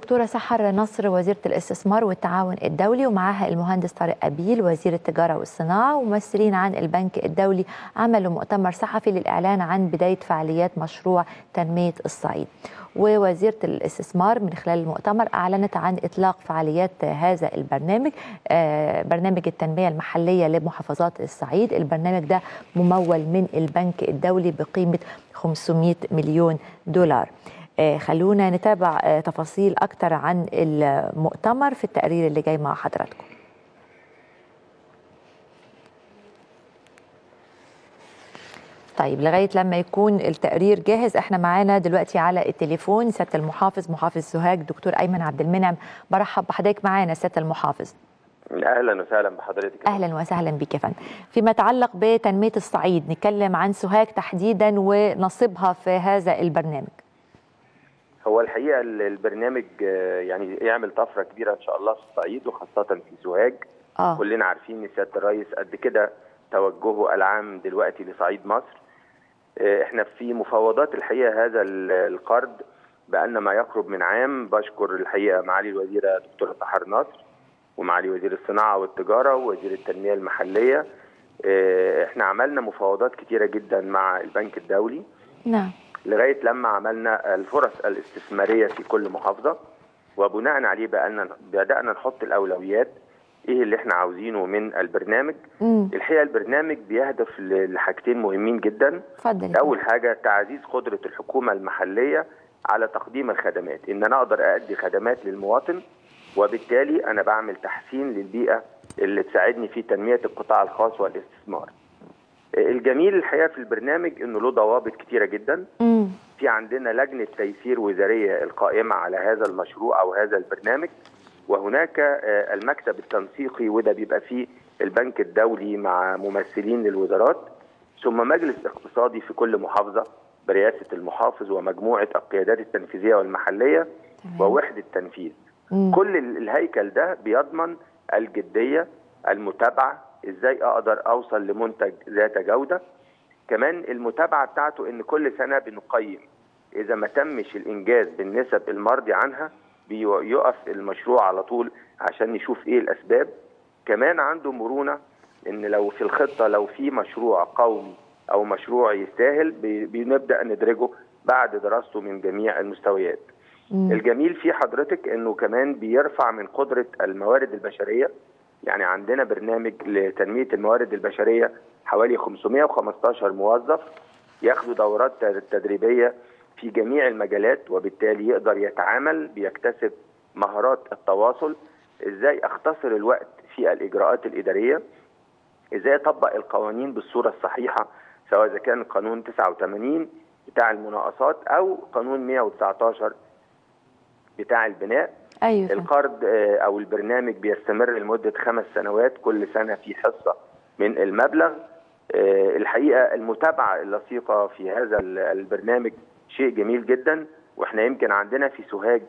دكتورة سحر نصر وزيرة الاستثمار والتعاون الدولي ومعها المهندس طارق أبيل وزير التجارة والصناعة وممثلين عن البنك الدولي عملوا مؤتمر صحفي للإعلان عن بداية فعاليات مشروع تنمية الصعيد ووزيرة الاستثمار من خلال المؤتمر أعلنت عن إطلاق فعاليات هذا البرنامج برنامج التنمية المحلية لمحافظات الصعيد البرنامج ده ممول من البنك الدولي بقيمة 500 مليون دولار خلونا نتابع تفاصيل أكتر عن المؤتمر في التقرير اللي جاي مع حضراتكم طيب لغايه لما يكون التقرير جاهز احنا معانا دلوقتي على التليفون سياده المحافظ محافظ سوهاج دكتور ايمن عبد المنعم برحب بحضرتك معانا سياده المحافظ اهلا وسهلا بحضرتك اهلا وسهلا بك يا فندم فيما يتعلق بتنميه الصعيد نتكلم عن سوهاج تحديدا ونصيبها في هذا البرنامج هو الحقيقه البرنامج يعني يعمل طفره كبيره ان شاء الله في الصعيد وخاصه في سوهاج آه. كلنا عارفين ان سياده الرئيس قد كده توجهه العام دلوقتي لصعيد مصر احنا في مفاوضات الحقيقه هذا القرض بقالنا ما يقرب من عام بشكر الحقيقه معالي الوزيره دكتوره سحر نصر ومعالي وزير الصناعه والتجاره ووزير التنميه المحليه احنا عملنا مفاوضات كتيره جدا مع البنك الدولي نعم لغايه لما عملنا الفرص الاستثماريه في كل محافظه وبناء عليه بقى بدانا نحط الاولويات ايه اللي احنا عاوزينه من البرنامج مم. الحقيقه البرنامج بيهدف لحاجتين مهمين جدا اتفضل اول حاجه تعزيز قدره الحكومه المحليه على تقديم الخدمات ان انا اقدر ادي خدمات للمواطن وبالتالي انا بعمل تحسين للبيئه اللي تساعدني في تنميه القطاع الخاص والاستثمار الجميل الحقيقه في البرنامج انه له ضوابط كتيره جدا مم. في عندنا لجنه تيسير وزاريه القائمه على هذا المشروع او هذا البرنامج وهناك المكتب التنسيقي وده بيبقى فيه البنك الدولي مع ممثلين للوزارات ثم مجلس اقتصادي في كل محافظه برئاسه المحافظ ومجموعه القيادات التنفيذيه والمحليه تمام. ووحده تنفيذ مم. كل الهيكل ده بيضمن الجديه المتابعه ازاي اقدر اوصل لمنتج ذات جوده كمان المتابعه بتاعته ان كل سنه بنقيم اذا ما تمش الانجاز بالنسب المرضي عنها بيقف المشروع على طول عشان نشوف ايه الاسباب كمان عنده مرونه ان لو في الخطه لو في مشروع قومي او مشروع يستاهل بنبدا ندرجه بعد دراسته من جميع المستويات مم. الجميل في حضرتك انه كمان بيرفع من قدره الموارد البشريه يعني عندنا برنامج لتنميه الموارد البشريه حوالي 515 موظف ياخدوا دورات تدريبيه في جميع المجالات وبالتالي يقدر يتعامل بيكتسب مهارات التواصل ازاي اختصر الوقت في الاجراءات الاداريه ازاي اطبق القوانين بالصوره الصحيحه سواء اذا كان قانون 89 بتاع المناقصات او قانون 119 بتاع البناء ايوه القرض او البرنامج بيستمر لمده خمس سنوات كل سنه في حصه من المبلغ الحقيقه المتابعه اللصيقه في هذا البرنامج شيء جميل جدا واحنا يمكن عندنا في سوهاج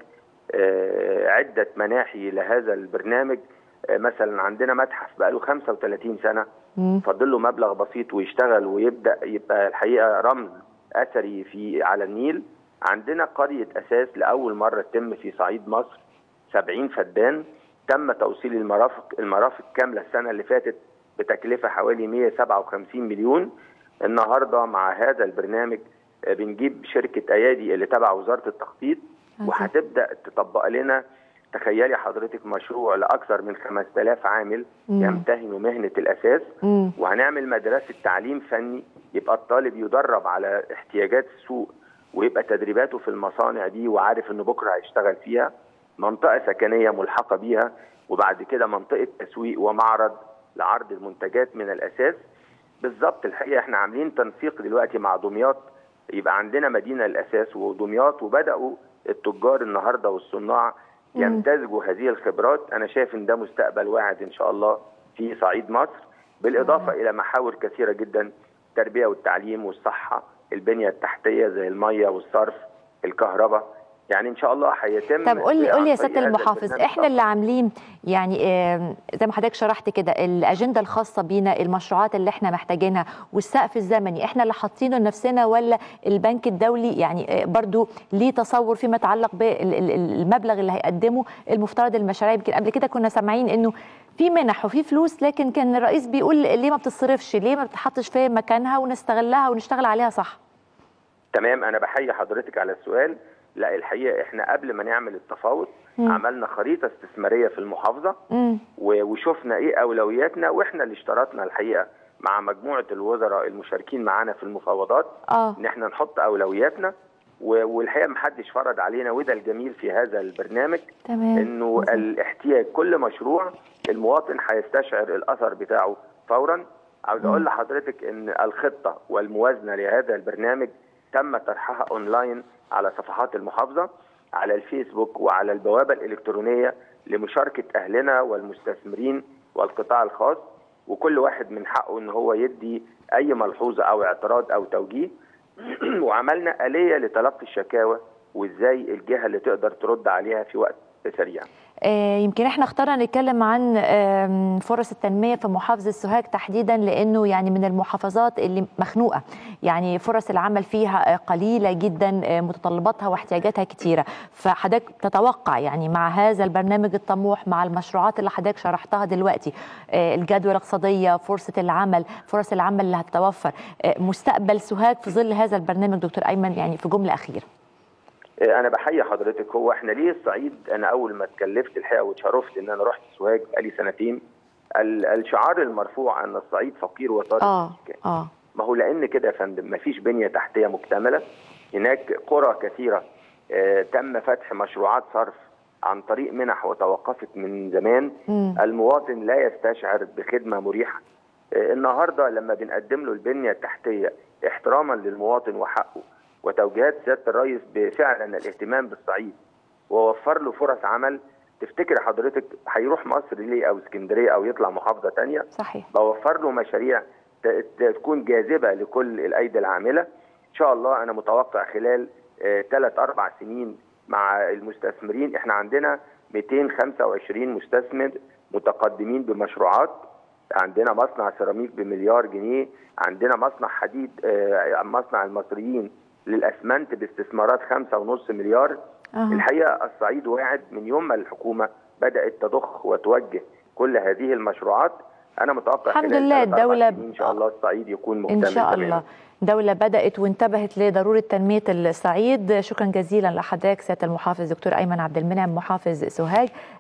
عده مناحي لهذا البرنامج مثلا عندنا متحف بقاله 35 سنه فاضل له مبلغ بسيط ويشتغل ويبدا يبقى الحقيقه رمز اثري في على النيل عندنا قريه اساس لاول مره تتم في صعيد مصر 70 فدان تم توصيل المرافق المرافق كامله السنه اللي فاتت بتكلفه حوالي 157 مليون النهارده مع هذا البرنامج بنجيب شركه ايادي اللي تبع وزاره التخطيط وهتبدا تطبق لنا تخيلي حضرتك مشروع لاكثر من 5000 عامل مم. يمتهنوا مهنه الاساس مم. وهنعمل مدرسه تعليم فني يبقى الطالب يدرب على احتياجات السوق ويبقى تدريباته في المصانع دي وعارف انه بكره هيشتغل فيها منطقه سكنيه ملحقه بيها وبعد كده منطقه تسويق ومعرض لعرض المنتجات من الاساس بالظبط الحقيقه احنا عاملين تنسيق دلوقتي مع دمياط يبقى عندنا مدينه الاساس ودمياط وبداوا التجار النهارده والصناع يمتزجوا هذه الخبرات انا شايف ان ده مستقبل واعد ان شاء الله في صعيد مصر بالاضافه الى محاور كثيره جدا التربيه والتعليم والصحه البنيه التحتيه زي الميه والصرف الكهرباء يعني ان شاء الله هيتم طب قول لي قول لي يا عن طريق سياده هذا المحافظ البرنامج احنا اللي عاملين يعني آم، زي ما حضرتك شرحت كده الاجنده الخاصه بينا المشروعات اللي احنا محتاجينها والسقف الزمني احنا اللي حاطينه لنفسنا ولا البنك الدولي يعني آه، برضو ليه تصور فيما يتعلق بالمبلغ اللي هيقدمه المفترض المشاريع يمكن قبل كده كنا سامعين انه في منح وفي فلوس لكن كان الرئيس بيقول ليه ما بتتصرفش ليه ما بتحطش في مكانها ونستغلها ونشتغل عليها صح تمام انا بحيي حضرتك على السؤال لا الحقيقه احنا قبل ما نعمل التفاوض مم. عملنا خريطه استثماريه في المحافظه امم و- وشفنا ايه اولوياتنا واحنا اللي اشترطنا الحقيقه مع مجموعه الوزراء المشاركين معانا في المفاوضات اه ان احنا نحط اولوياتنا و- والحقيقه محدش فرض علينا وده الجميل في هذا البرنامج تمام انه بالظبط. الاحتياج كل مشروع المواطن هيستشعر الاثر بتاعه فورا عاوز اقول لحضرتك ان الخطه والموازنه لهذا البرنامج تم طرحها اونلاين على صفحات المحافظه على الفيسبوك وعلى البوابه الالكترونيه لمشاركه اهلنا والمستثمرين والقطاع الخاص وكل واحد من حقه ان هو يدي اي ملحوظه او اعتراض او توجيه وعملنا اليه لتلقي الشكاوى وازاي الجهه اللي تقدر ترد عليها في وقت سريع آه، يمكن احنا اخترنا نتكلم عن آم، فرص التنميه في محافظه سوهاج تحديدا لانه يعني من المحافظات اللي مخنوقه يعني فرص العمل فيها آه، قليله جدا آه، متطلباتها واحتياجاتها كتيره فحضرتك تتوقع يعني مع هذا البرنامج الطموح مع المشروعات اللي حضرتك شرحتها دلوقتي آه، الجدوى الاقتصاديه فرصه العمل فرص العمل اللي هتتوفر آه، مستقبل سوهاج في ظل هذا البرنامج دكتور ايمن يعني في جمله اخيره انا بحيي حضرتك هو احنا ليه الصعيد انا اول ما اتكلفت الحقيقه واتشرفت ان انا رحت سوهاج بقالي سنتين ال- الشعار المرفوع ان الصعيد فقير وطارق اه السكان. اه ما هو لان كده يا فندم ما فيش بنيه تحتيه مكتمله هناك قرى كثيره آه تم فتح مشروعات صرف عن طريق منح وتوقفت من زمان مم. المواطن لا يستشعر بخدمه مريحه آه النهارده لما بنقدم له البنيه التحتيه احتراما للمواطن وحقه وتوجيهات سياده الرئيس بفعلا الاهتمام بالصعيد ووفر له فرص عمل تفتكر حضرتك هيروح مصر ليه او اسكندريه او يطلع محافظه تانية صحيح بوفر له مشاريع ت- ت- تكون جاذبه لكل الايدي العامله ان شاء الله انا متوقع خلال ثلاث اربع سنين مع المستثمرين احنا عندنا 225 مستثمر متقدمين بمشروعات عندنا مصنع سيراميك بمليار جنيه عندنا مصنع حديد آه، مصنع المصريين للاسمنت باستثمارات 5.5 مليار أها. الحقيقه الصعيد واعد من يوم ما الحكومه بدات تضخ وتوجه كل هذه المشروعات انا متوقع الحمد خلال لله ثلاث أربع الدولة سنين ان شاء الله الصعيد يكون مكتمل إن شاء تماماً. الله دولة بدأت وانتبهت لضرورة تنمية الصعيد شكرا جزيلا لحضرتك سيادة المحافظ دكتور أيمن عبد المنعم محافظ سوهاج